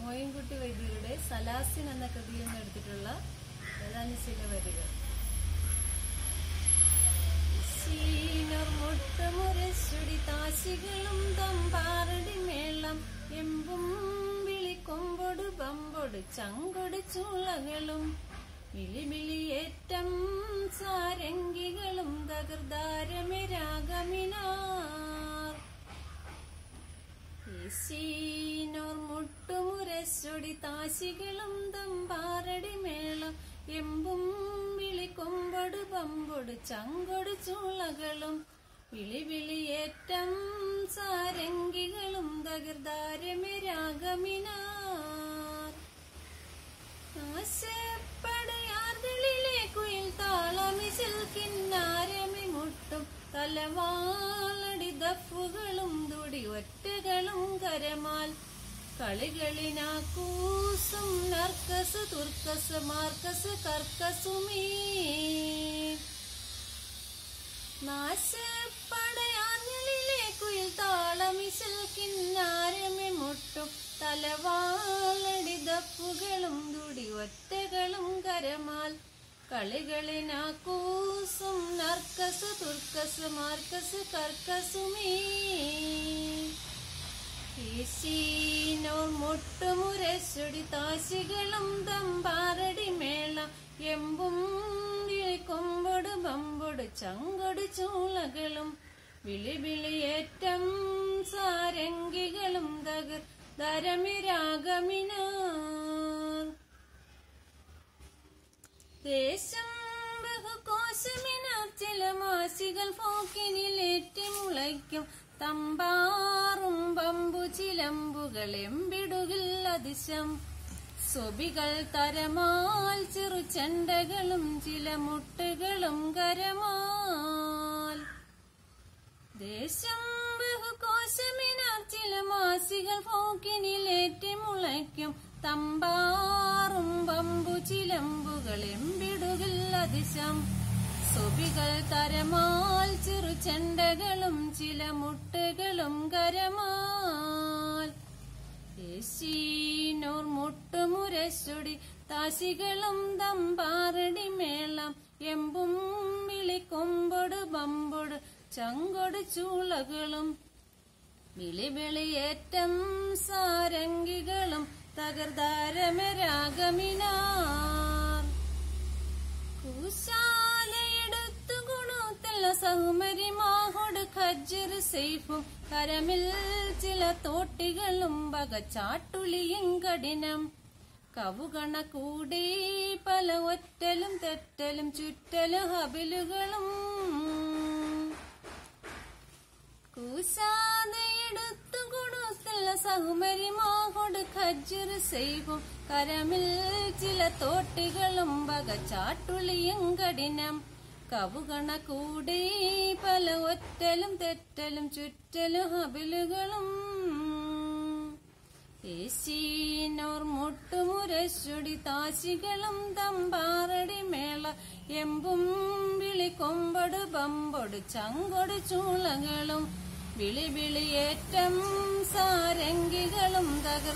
മോയിൻകുട്ടി വൈദ്യരുടെ സലാസിൻ എന്ന കൃതിയിൽ നിന്ന് എടുത്തിട്ടുള്ള ഏതാനും ചില വരികൾ ശീനർ മുട്ടമുരശുടി താശികളും തമ്പാറടി മേളം എമ്പും വിളിക്കൊമ്പൊട് പമ്പൊട് ചങ്കൊട് ചൂളകളും വിളിവിളിയേറ്റം സാരംഗികളും തകർദാരമേ രാഗമിനാർ ഈശീനോർ മുട്ടുമുരശൊടി താശികളും തമ്പാറടി മേളം എമ്പും വിളിക്കൊമ്പൊട് പമ്പൊട് ചങ്കൊട് ചൂളകളും വിളി വിളിയേറ്റം സാരംഗികളും തകർദാരമേ രാഗമിനാർ ആശപ്പടയാർകളിലെ കുയിൽ താളമിശൽ കിന്നാരമി മുട്ടും തലവാളടി ദഫുകളും തുടി ഒറ്റകളും കരമാൽ കളികളിനാക്കൂസും നർക്കസ് തുർക്കസ് മാർക്കസ് കർക്കസുമീ നാശപ്പടയാർകളിലെ കുയിൽ താളമിശൽ കിന്നാരമി മുട്ടും തലവാളടി ദപ്പുകളും തുടി ഒറ്റകളും കരമാൽ കളികളിനാക്കൂസും നർക്കസ് തുർക്കസ് മാർക്കസ് കർക്കസുമീ ഈശീനോ മുട്ടുമുരശുടി താശികളും തമ്പാറടി മേളം എമ്പും വിളിക്കൊമ്പൊട് ബമ്പൊട് ചങ്കൊട് ചൂളകളും വിളി വിളിയേറ്റം സാരംഗികളും തകർ ധരമിരാഗമിനാർ ദേശം ബഹുകോശമിനാർ ചില മാസികൾ ഫോക്കിനിലേറ്റി മുളയ്ക്കും തമ്പാറും പമ്പു ചിലമ്പുകൾ എമ്പിടുകിൽ അതിശം സ്വബികൾ തരമാൽ ചെറു ചെണ്ടകളും ചില മുട്ടുകളും കരമാൽ ദേശം ബഹുകോശമിനാർ ചില മാസികൾ ഫോക്കിനിലേറ്റി മുളയ്ക്കും തമ്പാറും പമ്പു ചിലമ്പുകൾ എമ്പിടുകിൽ അതിശം സ്വബികൾ തരമാൽ ചെറു ചെണ്ടകളും ചില മുട്ടുകളും കരമാൽ യേശീനോർ മുട്ടുമുരശൊടി താശികളും തമ്പാറടി മേളം എമ്പും വിളിക്കൊമ്പൊട് ബമ്പൊട് ചങ്കൊട് ചൂളകളും വിളിവിളിയേറ്റം സാരംഗികളും തകർദാരമരാഗമിനാർ കൂശാലയെടുത്തു ഗുണത്തില്ല സൗമരിമാഹോട് ഖജ്ജർ സെയ്ഫും കരമിൽ ചില തോട്ടികളും വക ചാട്ടുളിയും കഠിനം കവുകണ കൂടി പല ഒറ്റലും തെറ്റലും ചുറ്റലും ഹബിലുകളും കൂശാതെടുത്തു കൊടുത്തില്ല സഹുമരിമാകൊട് ഖജ്ജർ സെയ്വും കരമിൽ ചില തോട്ടികളും വക ചാട്ടുളിയും കഠിനം കവുകണ കൂടി പല ഒറ്റലും തെറ്റലും ചുറ്റലും ഹബിലുകളും ഏശീനോർ മുട്ടുമുരശുടി താശികളും തമ്പാറടി മേള എമ്പും വിളിക്കൊമ്പൊട് പമ്പൊട് ചങ്കൊട് ചൂളകളും വിളി വിളിയേറ്റം സാരംഗികളും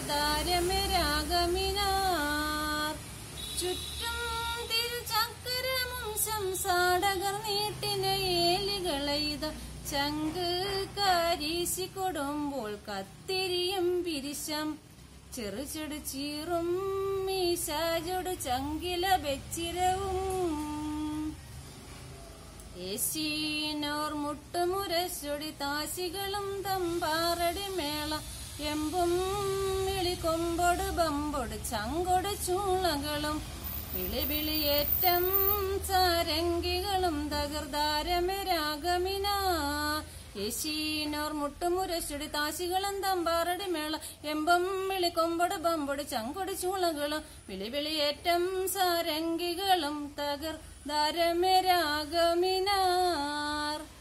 തകർദാരമിരാഗമിനാർ ചുറ്റും തിരുചക്രമും സംസാടകർ നീട്ടിന ഏലികളെയ്ത ചങ്ക് കാരീശി കൊടുമ്പോൾ കത്തിരിയും പിരിശം ചെറുചെടു ചീറും മീശാജൊടു ചങ്കില വെച്ചിരവും ഏശീനോർ മുട്ടുമുരശൊടി താശികളും തമ്പാറടി മേള എമ്പും വിളിക്കൊമ്പൊട് ബമ്പൊട് ചങ്കൊട് ചൂളകളും വിളി വിളിയേറ്റം സാരംഗികളും തകർദാരമരാഗമിന യേശീനോർ മുട്ടുമുരശുടി താശികളും തമ്പാറടി മേള എമ്പം വിളിക്കൊമ്പൊട് ബമ്പൊട് ചങ്കൊട് ചൂളകളും വിളി വിളിയേറ്റം സാരംഗികളും തകർ ധരമരാഗമിനാർ